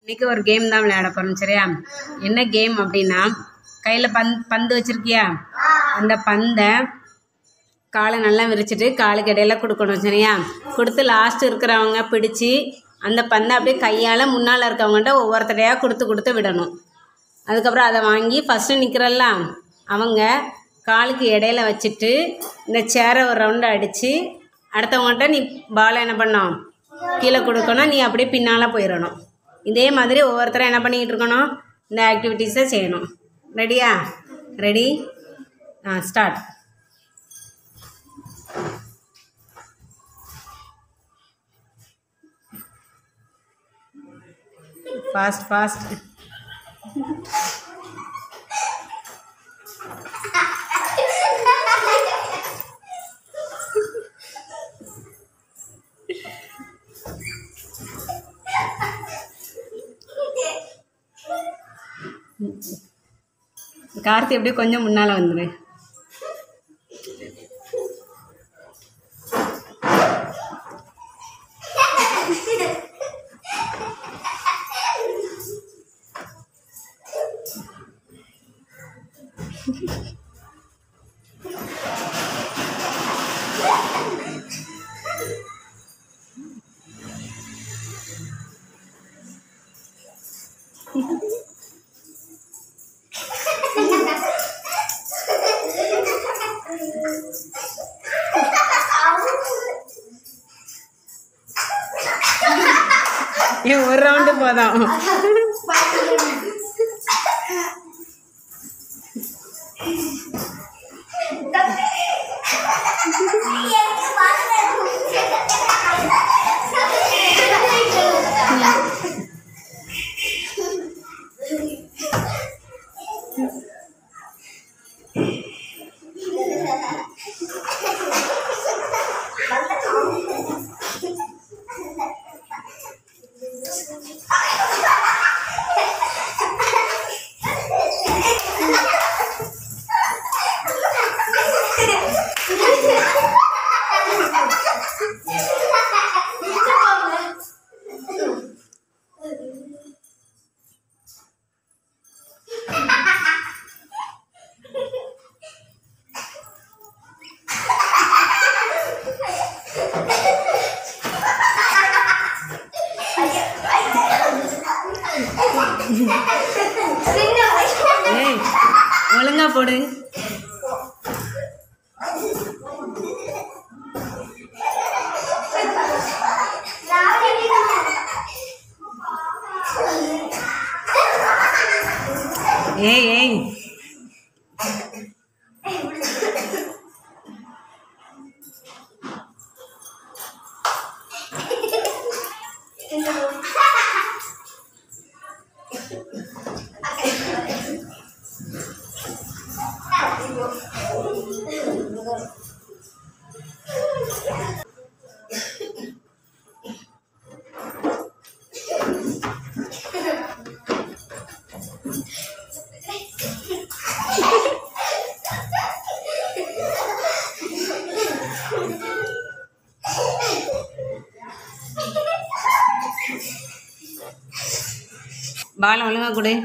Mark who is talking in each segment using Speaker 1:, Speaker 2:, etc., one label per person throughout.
Speaker 1: இன்னைக்கு ஒரு கேம் தான் விளையாட போகிறோம் சரியா என்ன கேம் அப்படின்னா கையில் பந்த் பந்து வச்சிருக்கியா அந்த பந்தை காலை நல்லா விரிச்சிட்டு காலுக்கு இடையில கொடுக்கணும் சரியா கொடுத்து லாஸ்ட் இருக்கிறவங்க பிடிச்சி அந்த பந்தை அப்படியே கையால் முன்னால் இருக்கவங்கள்ட்ட ஒவ்வொருத்தரையாக கொடுத்து கொடுத்து விடணும் அதுக்கப்புறம் அதை வாங்கி ஃபஸ்ட்டு நிற்கிறல்ல அவங்க காலுக்கு இடையில வச்சுட்டு இந்த சேரை ஒரு ரவுண்டு அடித்து அடுத்தவங்கள்ட்ட நீ பாலை என்ன பண்ணணும் கீழே கொடுக்கணும் நீ அப்படியே பின்னால் போயிடணும் இதே மாதிரி ஒவ்வொருத்தரும் என்ன பண்ணிக்கிட்டு இருக்கணும் இந்த ஆக்டிவிட்டீஸை செய்யணும் ரெடியா ரெடி ஆ ஸ்டார்ட் ஃபாஸ்ட் ஃபாஸ்ட் கார்த்தி அப்படியே கொஞ்சம் முன்னால் வந்துடு ஏன் ஒரு ரவுண்டு போதும் ஏய் ஒழுங்கா போடு ஏய் ஏய் பால் ஒழுங்கா கொடு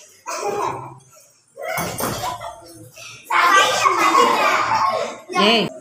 Speaker 1: ஏய்